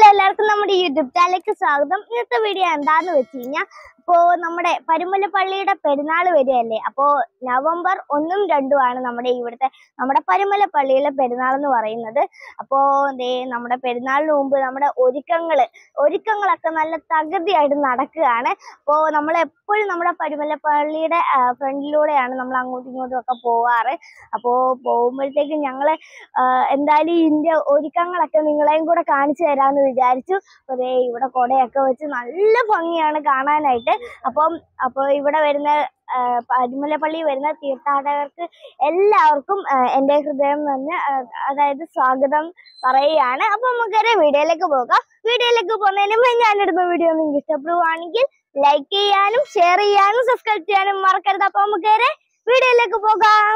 എല്ലാവർക്കും നമ്മുടെ യൂട്യൂബ് ചാനലിലേക്ക് സ്വാഗതം ഇന്നത്തെ വീഡിയോ എന്താന്ന് വെച്ച് കഴിഞ്ഞാൽ അപ്പോ നമ്മുടെ പരുമലപ്പള്ളിയുടെ പെരുന്നാൾ വരികയല്ലേ അപ്പോ നവംബർ ഒന്നും രണ്ടും ആണ് നമ്മുടെ ഇവിടുത്തെ നമ്മുടെ പരുമലപ്പള്ളിയിലെ പെരുന്നാൾ എന്ന് പറയുന്നത് അപ്പോ ദേ നമ്മുടെ പെരുന്നാളിന് മുമ്പ് നമ്മുടെ ഒരുക്കങ്ങള് ഒരുക്കങ്ങളൊക്കെ നല്ല തകൃതിയായിട്ട് നടക്കുകയാണ് അപ്പോ നമ്മൾ എപ്പോഴും നമ്മുടെ പരുമലപ്പള്ളിയുടെ ഫ്രണ്ടിലൂടെയാണ് നമ്മൾ അങ്ങോട്ടും ഇങ്ങോട്ടും ഒക്കെ പോവാറ് അപ്പോ പോകുമ്പോഴത്തേക്കും ഞങ്ങള് ആഹ് എന്തായാലും ഇതിന്റെ ഒരുക്കങ്ങളൊക്കെ നിങ്ങളെയും കൂടെ കാണിച്ചു തരാമെന്ന് വിചാരിച്ചു അപ്പൊ ദേ ഇവിടെ കൊടയൊക്കെ വെച്ച് നല്ല ഭംഗിയാണ് കാണാനായിട്ട് അപ്പം അപ്പോൾ ഇവിടെ വരുന്ന ആഹ് പരുമലപ്പള്ളി വരുന്ന തീർത്ഥാടകർക്ക് എല്ലാവർക്കും ആഹ് എൻ്റെ ഹൃദയം നിന്ന് ആഹ് അതായത് സ്വാഗതം പറയുകയാണ് അപ്പൊ നമുക്കൊരു വീഡിയോയിലേക്ക് പോകാം വീഡിയോയിലേക്ക് പോകുന്നതിന് മുമ്പ് ഞാനിടുന്ന വീഡിയോ നിങ്ങൾക്ക് ഇഷ്ടപ്പെടുവാണെങ്കിൽ ലൈക്ക് ചെയ്യാനും ഷെയർ ചെയ്യാനും സബ്സ്ക്രൈബ് ചെയ്യാനും മറക്കരുത് അപ്പൊ നമുക്ക് വീഡിയോയിലേക്ക് പോകാം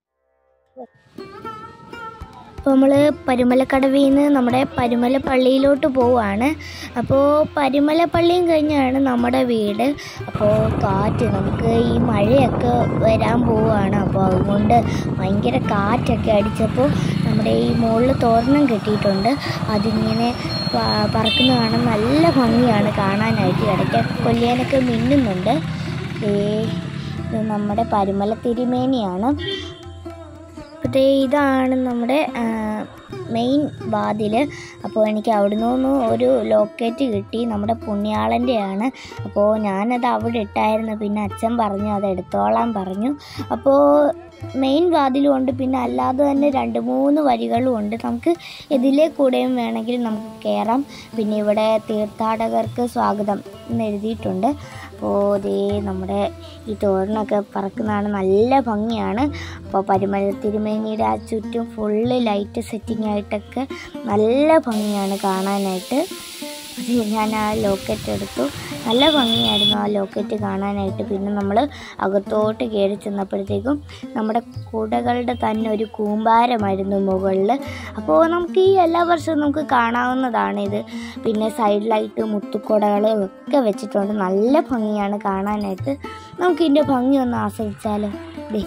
അപ്പോൾ നമ്മൾ പരുമലക്കടവിൽ നിന്ന് നമ്മുടെ പരുമല പള്ളിയിലോട്ട് പോവാണ് അപ്പോൾ പരുമല പള്ളിയും കഴിഞ്ഞാണ് നമ്മുടെ വീട് അപ്പോൾ കാറ്റ് നമുക്ക് ഈ മഴയൊക്കെ വരാൻ പോവുകയാണ് അപ്പോൾ അതുകൊണ്ട് ഭയങ്കര കാറ്റൊക്കെ അടിച്ചപ്പോൾ നമ്മുടെ ഈ മുകളിൽ തോരണം കെട്ടിയിട്ടുണ്ട് അതിങ്ങനെ പ- പറക്കുന്ന കാണാൻ നല്ല ഭംഗിയാണ് കാണാനായിട്ട് ഇടയ്ക്ക് കൊല്ലിയാനൊക്കെ മിന്നുന്നുണ്ട് ഏ ഇത് നമ്മുടെ പരുമല തിരുമേനിയാണ് അപ്പോൾ ഇതാണ് നമ്മുടെ മെയിൻ വാതിൽ അപ്പോൾ എനിക്ക് അവിടെ നിന്ന് ഒരു ലോക്കറ്റ് കിട്ടി നമ്മുടെ പുണ്യാളൻ്റെയാണ് അപ്പോൾ ഞാനത് അവിടെ ഇട്ടായിരുന്നു പിന്നെ അച്ഛൻ പറഞ്ഞു അത് എടുത്തോളാൻ പറഞ്ഞു അപ്പോൾ മെയിൻ വാതിലും ഉണ്ട് പിന്നെ അല്ലാതെ തന്നെ രണ്ട് മൂന്ന് വരികളും ഉണ്ട് നമുക്ക് ഇതിലെ കൂടെയും വേണമെങ്കിൽ നമുക്ക് കയറാം പിന്നെ ഇവിടെ തീർത്ഥാടകർക്ക് സ്വാഗതം എന്ന് എഴുതിയിട്ടുണ്ട് അപ്പോൾ ദേ നമ്മുടെ ഈ തോരണമൊക്കെ പറക്കുന്നതാണ് നല്ല ഭംഗിയാണ് അപ്പോൾ പരുമല തിരുമേനിയുടെ ആ ചുറ്റും ഫുള്ള് ലൈറ്റ് സെറ്റിംഗ് ആയിട്ടൊക്കെ നല്ല ഭംഗിയാണ് കാണാനായിട്ട് അത് ഞാൻ ആ ലോക്കറ്റ് എടുത്തു നല്ല ഭംഗിയായിരുന്നു ആ ലോക്കറ്റ് കാണാനായിട്ട് പിന്നെ നമ്മൾ അകത്തോട്ട് കയറി ചെന്നപ്പോഴത്തേക്കും നമ്മുടെ കുടകളുടെ തന്നെ ഒരു കൂമ്പാരമായിരുന്നു മുകളിൽ അപ്പോൾ നമുക്ക് ഈ എല്ലാ വർഷവും നമുക്ക് കാണാവുന്നതാണ് ഇത് പിന്നെ സൈഡിലായിട്ട് മുത്തുക്കുടകൾ ഒക്കെ വെച്ചിട്ടുണ്ട് നല്ല ഭംഗിയാണ് കാണാനായിട്ട് നമുക്ക് ഇതിൻ്റെ ഭംഗി ഒന്ന് ആസ്വദിച്ചാലോ ദേ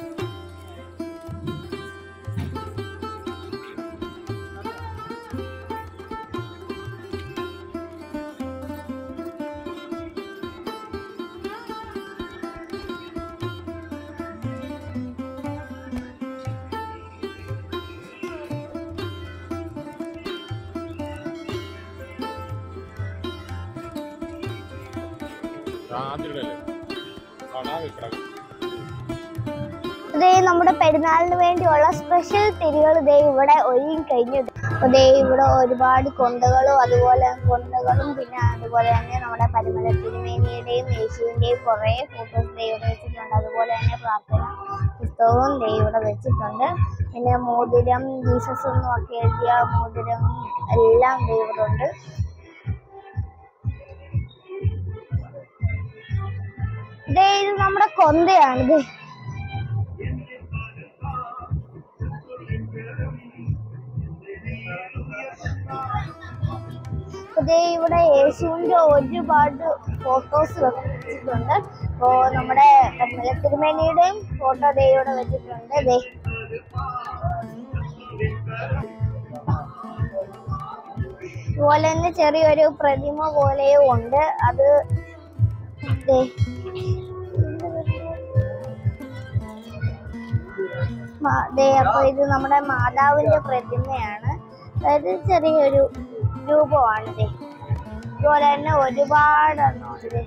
ദേ നമ്മുടെ പെരുന്നാളിന് വേണ്ടിയുള്ള സ്പെഷ്യൽ തിരികൾ ദേ ഇവിടെ ഒരുങ്ങി കഴിഞ്ഞു ദേ ഇവിടെ ഒരുപാട് കൊന്തകളും അതുപോലെ കൊന്തകളും പിന്നെ അതുപോലെ തന്നെ നമ്മുടെ പരിമല തിരുമേനിയുടെയും യേശുവിൻ്റെയും കുറേ ഫോട്ടോസ് ദേ ഇവിടെ വെച്ചിട്ടുണ്ട് അതുപോലെ തന്നെ പ്രാർത്ഥന പുസ്തകവും ദേ ഇവിടെ വെച്ചിട്ടുണ്ട് പിന്നെ മോതിരം ജീസസ് എന്നും ഒക്കെ എഴുതിയ മോതിരം എല്ലാം ദേ ഇവിടെ ഉണ്ട് ദേ ഇത് നമ്മുടെ കൊന്തയാണ് ദേ ദേ ഇവിടെ യേശുവിന്റെ ഒരുപാട് ഫോട്ടോസ് വെച്ചിട്ടുണ്ട് അപ്പോ നമ്മുടെ കർമ്മല തിരുമേനിയുടെയും ഫോട്ടോ ദേ ഇവിടെ വെച്ചിട്ടുണ്ട് ദേ അതുപോലെ തന്നെ ചെറിയൊരു പ്രതിമ പോലെയും ഉണ്ട് അത് ദേ മാ- ദേ അപ്പൊ ഇത് നമ്മുടെ മാതാവിന്റെ പ്രതിമയാണ് അതായത് ചെറിയൊരു രൂപമാണ് ദേ അതുപോലെ തന്നെ ഒരുപാട് എണ്ണമുണ്ട് ദേ.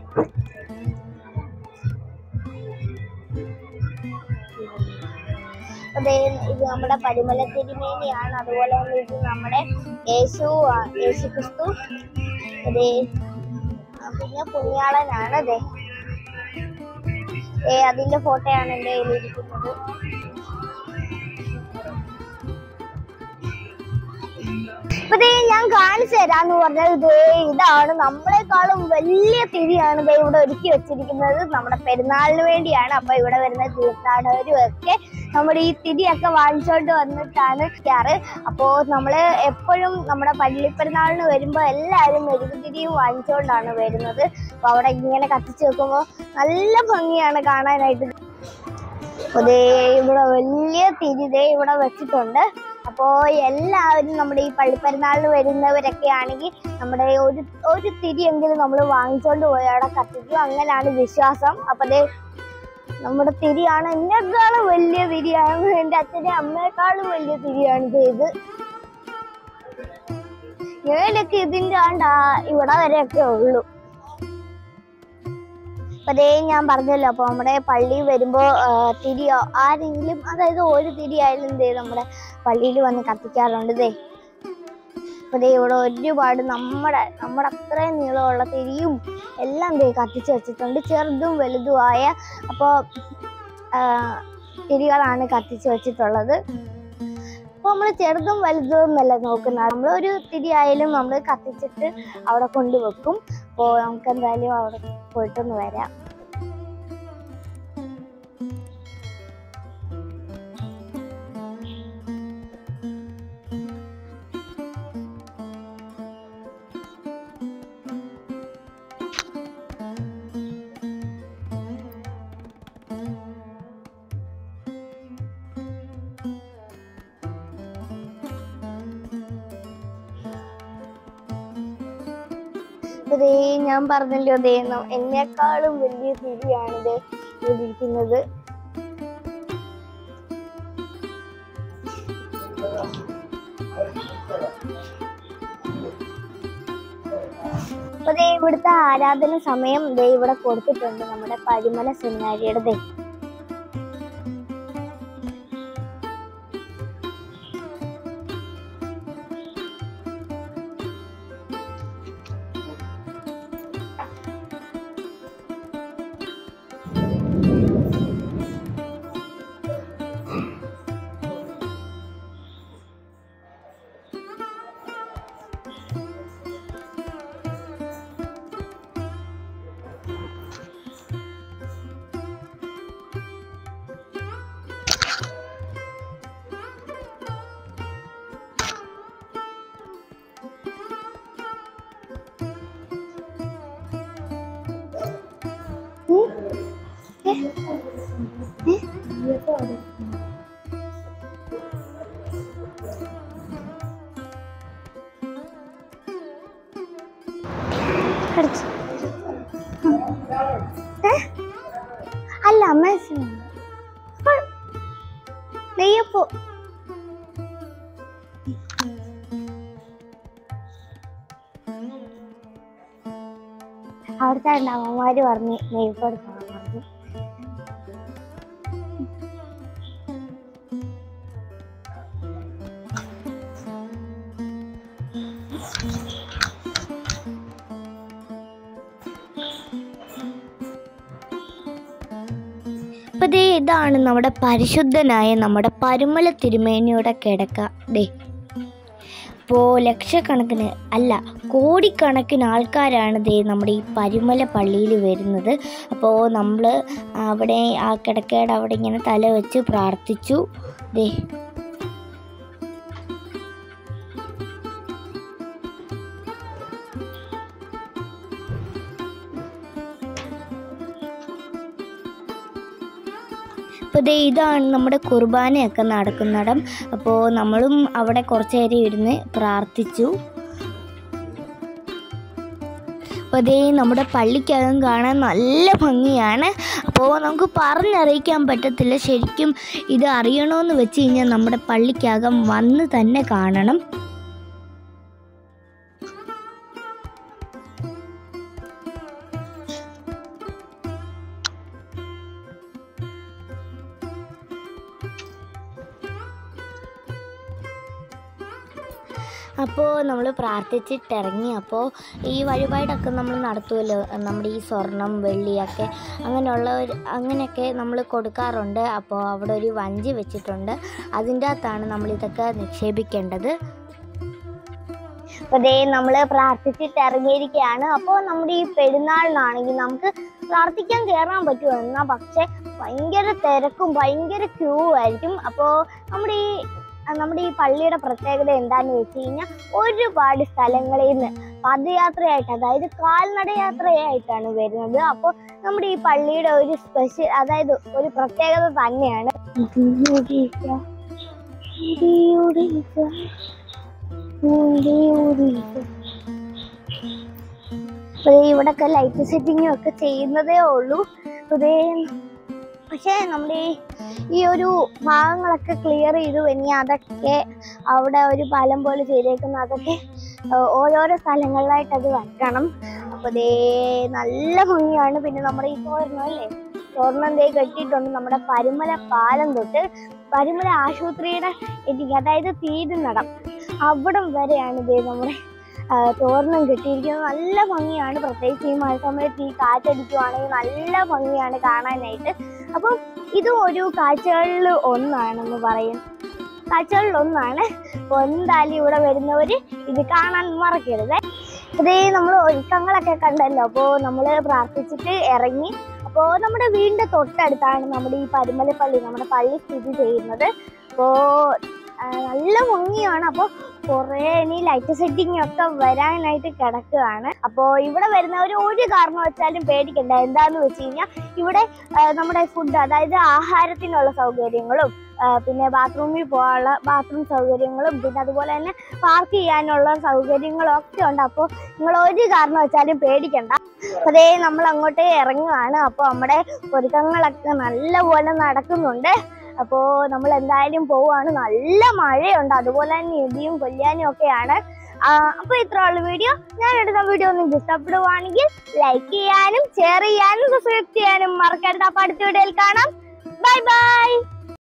അപ്പൊ ദേ ഇത് നമ്മുടെ പരിമല തിരുമേനിയാണ് അതുപോലെ തന്നെ ഇത് നമ്മുടെ യേശു ആ- യേശു ക്രിസ്തു ദേ ആ, പിന്നെ പുണ്യാളനാണ് ദേ ഏ അതിന്റെ ഫോട്ടോയാണ് എൻ്റെ കയ്യിലിരിക്കുന്നത് ഇപ്പൊ ദേ ഞാൻ കാണിച്ചു തരാന്ന് പറഞ്ഞത് ദേ ഇതാണ് നമ്മളെക്കാളും വലിയ തിരിയാണ് ദേ ഇവിടെ ഒരുക്കി വെച്ചിരിക്കുന്നത് നമ്മുടെ പെരുന്നാളിന് വേണ്ടിയാണ് അപ്പൊ ഇവിടെ വരുന്ന തീർത്ഥാടകരും ഒക്കെ നമ്മുടെ ഈ തിരിയൊക്കെ വാങ്ങിച്ചോണ്ട് വന്നിട്ടാണ് ഇരിക്കാറ് അപ്പോ നമ്മള് എപ്പോഴും നമ്മുടെ പള്ളിപ്പെരുന്നാളിന് വരുമ്പോ എല്ലാവരും മെഴുകുതിരിയും വാങ്ങിച്ചോണ്ടാണ് വരുന്നത് അപ്പൊ അവിടെ ഇങ്ങനെ കത്തിച്ച് വെക്കുമ്പോ നല്ല ഭംഗിയാണ് കാണാനായിട്ട് അപ്പൊ ദേ ഇവിടെ വലിയ തിരി ദേ ഇവിടെ വെച്ചിട്ടുണ്ട് അപ്പോൾ എല്ലാവരും നമ്മുടെ ഈ പള്ളിപ്പെരുന്നാളിന് വരുന്നവരൊക്കെ ആണെങ്കിൽ നമ്മുടെ ഒരു ഒരു തിരിയെങ്കിലും നമ്മൾ വാങ്ങിച്ചുകൊണ്ട് പോയി അവിടെ കത്തിക്കും അങ്ങനെയാണ് വിശ്വാസം അപ്പം ദേ നമ്മുടെ തിരിയാണ് എന്നെക്കാളും വലിയ തിരിയാണ് എൻ്റെ അച്ഛൻ്റെ അമ്മയെക്കാളും വലിയ തിരിയാണ് ദേ ഇത് ഞാനൊക്കെ ഇതിൻ്റെ ആണ്ടാ ഇവിടെ വരെയൊക്കെ ഉള്ളൂ അപ്പൊ അതേ ഞാൻ പറഞ്ഞല്ലോ അപ്പൊ നമ്മുടെ പള്ളി വരുമ്പോ ആ, തിരിയോ ആരെങ്കിലും അതായത് ഒരു തിരിയായാലും ദേ നമ്മുടെ പള്ളിയിൽ വന്ന് കത്തിക്കാറുണ്ട് ദേ അപ്പൊ ദേ ഇവിടെ ഒരുപാട് നമ്മുടെ നമ്മുടെ അത്രയും നീളമുള്ള തിരിയും എല്ലാം ദേ കത്തിച്ച് വെച്ചിട്ടുണ്ട് ചെറുതും വലുതുമായ അപ്പോൾ തിരികളാണ് കത്തിച്ച് വെച്ചിട്ടുള്ളത് അപ്പോൾ നമ്മൾ ചെറുതും വലുതും എന്നല്ല നോക്കുന്നത് നമ്മൾ ഒരു തിരി ആയാലും നമ്മൾ കത്തിച്ചിട്ട് അവിടെ കൊണ്ടുവെക്കും അപ്പോൾ നമുക്ക് എന്തായാലും അവിടെ പോയിട്ടൊന്ന് വരാം ദേ ഞാൻ പറഞ്ഞല്ലോ ദേ ന- എന്നെക്കാളും വലിയ തിരിയാണിത് ഇവിടെ ഇരിക്കുന്നത് അപ്പൊ ദേ ഇവിടുത്തെ ആരാധന സമയം ദേ ഇവിടെ കൊടുത്തിട്ടുണ്ട് നമ്മുടെ പരിമല സെമിനാരിയുടെ ദേ ഉം. ഏ? ഏ? അടിച്ചു. ഏ? അല്ല അമ്മേസിന് നെയ്യപ്പോ അവിടുത്തെ അമ്മമാര് പറഞ്ഞു നെയ്യപ്പം എടുക്കണം പറഞ്ഞു അപ്പൊ ദേ ഇതാണ് നമ്മുടെ പരിശുദ്ധനായ നമ്മുടെ പരുമല തിരുമേനിയുടെ കിടക്ക ദേ ഇപ്പോൾ ലക്ഷക്കണക്കിന് അല്ല കോടിക്കണക്കിന് ആൾക്കാരാണ് ദേ നമ്മുടെ ഈ പരുമല പള്ളിയിൽ വരുന്നത് അപ്പോൾ നമ്മൾ അവിടെ ആ കിടക്കയുടെ അവിടെ ഇങ്ങനെ തല വെച്ച് പ്രാർത്ഥിച്ചു ദേ അപ്പോൾ ദേ ഇതാണ് നമ്മുടെ കുർബാനയൊക്കെ നടക്കുന്നിടം അപ്പോൾ നമ്മളും അവിടെ കുറച്ച് നേരം ഇരുന്ന് പ്രാർത്ഥിച്ചു അപ്പോൾ ദേ നമ്മുടെ പള്ളിക്കകം കാണാൻ നല്ല ഭംഗിയാണ് അപ്പോൾ നമുക്ക് പറഞ്ഞറിയിക്കാൻ പറ്റത്തില്ല ശരിക്കും ഇത് അറിയണമെന്ന് വെച്ച് കഴിഞ്ഞാൽ നമ്മുടെ പള്ളിക്കകം വന്ന് തന്നെ കാണണം അപ്പോൾ നമ്മൾ പ്രാർത്ഥിച്ചിട്ടിറങ്ങി അപ്പോൾ ഈ വഴിപാടൊക്കെ നമ്മൾ നടത്തുമല്ലോ നമ്മുടെ ഈ സ്വർണം വെള്ളിയൊക്കെ അങ്ങനെയുള്ള ഒരു അങ്ങനെയൊക്കെ നമ്മൾ കൊടുക്കാറുണ്ട് അപ്പോൾ അവിടെ ഒരു വഞ്ചി വെച്ചിട്ടുണ്ട് അതിൻ്റെ അകത്താണ് നമ്മൾ ഇതൊക്കെ നിക്ഷേപിക്കേണ്ടത് അപ്പോൾ ദേ നമ്മൾ പ്രാർത്ഥിച്ചിട്ട് ഇറങ്ങിയിരിക്കുകയാണ് അപ്പോൾ നമ്മുടെ ഈ പെരുന്നാളിനാണെങ്കിൽ നമുക്ക് പ്രാർത്ഥിക്കാൻ കയറാൻ പറ്റുമോ എന്നാൽ പക്ഷേ ഭയങ്കര തിരക്കും ഭയങ്കര ക്യൂ ആയിരിക്കും അപ്പോൾ നമ്മുടെ ഈ നമ്മുടെ ഈ പള്ളിയുടെ പ്രത്യേകത എന്താണെന്ന് വെച്ച് കഴിഞ്ഞാൽ ഒരുപാട് സ്ഥലങ്ങളിൽ നിന്ന് പദയാത്രയായിട്ട് അതായത് കാൽനട യാത്രയായിട്ടാണ് വരുന്നത് അപ്പോൾ നമ്മുടെ ഈ പള്ളിയുടെ ഒരു സ്പെഷ്യൽ അതായത് ഒരു പ്രത്യേകത തന്നെയാണ് ഇവിടൊക്കെ ലൈറ്റ് സെറ്റിങ്ങും ഒക്കെ ചെയ്യുന്നതേ ഉള്ളൂ ഇതേ പക്ഷേ നമ്മുടെ ഈ- ഈ ഒരു ഭാഗങ്ങളൊക്കെ ക്ലിയർ ചെയ്തു ഇനി അതൊക്കെ അവിടെ ഒരു പാലം പോലെ ചെയ്തേക്കുന്ന അതൊക്കെ ആ, ഓരോരോ സ്ഥലങ്ങളിലായിട്ട് അത് വെക്കണം അപ്പൊ ദേ നല്ല ഭംഗിയാണ് പിന്നെ നമ്മുടെ ഈ തോരണം അല്ലേ തോരണം ദേ കെട്ടിയിട്ടുണ്ട് നമ്മുടെ പരുമല പാലം തൊട്ട് പരുമല ആശുപത്രിയുടെ എനിക്ക് അതായത് തീരുന്നടം അവിടം വരെയാണ് ദേ നമ്മുടെ ആ, തോരണം കെട്ടിയിരിക്കുന്നത് നല്ല ഭംഗിയാണ് പ്രത്യേകിച്ച് ഈ മഴ സമയത്ത് ഈ കാറ്റടിക്കുവാണെങ്കിൽ നല്ല ഭംഗിയാണ് കാണാനായിട്ട് അപ്പം ഇതും ഒരു കാഴ്ചകളിൽ ഒന്നാണെന്ന് പറയും കാഴ്ചകളിൽ ഒന്നാണ് അപ്പോൾ എന്തായാലും ഇവിടെ വരുന്നവര് ഇത് കാണാൻ മറക്കരുത് ഇതേ നമ്മൾ ഒരുക്കങ്ങളൊക്കെ കണ്ടല്ലോ അപ്പോൾ നമ്മൾ പ്രാർത്ഥിച്ചിട്ട് ഇറങ്ങി അപ്പോൾ നമ്മുടെ വീടിന്റെ തൊട്ടടുത്താണ് നമ്മുടെ ഈ പരുമല പള്ളി നമ്മുടെ പള്ളി സ്ഥിതി ചെയ്യുന്നത് അപ്പോൾ നല്ല ഭംഗിയാണ് അപ്പോൾ കുറേ ഇനി ലൈറ്റ് സെറ്റിംഗ് ഒക്കെ വരാനായിട്ട് കിടക്കുകയാണ് അപ്പോൾ ഇവിടെ വരുന്നവർ ഒരു കാരണം വെച്ചാലും പേടിക്കണ്ട എന്താന്ന് വെച്ച് കഴിഞ്ഞാൽ ഇവിടെ ആ, നമ്മുടെ ഫുഡ് അതായത് ആഹാരത്തിനുള്ള സൗകര്യങ്ങളും ആ, പിന്നെ ബാത്റൂമിൽ പോകാനുള്ള ബാത്റൂം സൗകര്യങ്ങളും പിന്നെ അതുപോലെ തന്നെ പാർക്ക് ചെയ്യാനുള്ള സൗകര്യങ്ങളും ഒക്കെ ഉണ്ട് അപ്പോൾ നിങ്ങൾ ഒരു കാരണം വെച്ചാലും പേടിക്കണ്ട അതേ നമ്മൾ അങ്ങോട്ട് ഇറങ്ങുകയാണ് അപ്പോൾ നമ്മുടെ ഒരുക്കങ്ങളൊക്കെ നല്ലപോലെ നടക്കുന്നുണ്ട് അപ്പോൾ നമ്മൾ എന്തായാലും പോവുകയാണ് നല്ല മഴയുണ്ട് അതുപോലെ തന്നെ ഇടിയും കൊല്ലാനും ഒക്കെയാണ് അപ്പോൾ ഇത്ര ഉള്ള വീഡിയോ ഞാൻ എടുത്ത വീഡിയോ നിങ്ങൾക്ക് ഇഷ്ടപ്പെടുവാണെങ്കിൽ ലൈക്ക് ചെയ്യാനും ഷെയർ ചെയ്യാനും സബ്സ്ക്രൈബ് ചെയ്യാനും മറക്കരുത് അപ്പോൾ അടുത്ത വീഡിയോയിൽ കാണാം ബൈ ബൈ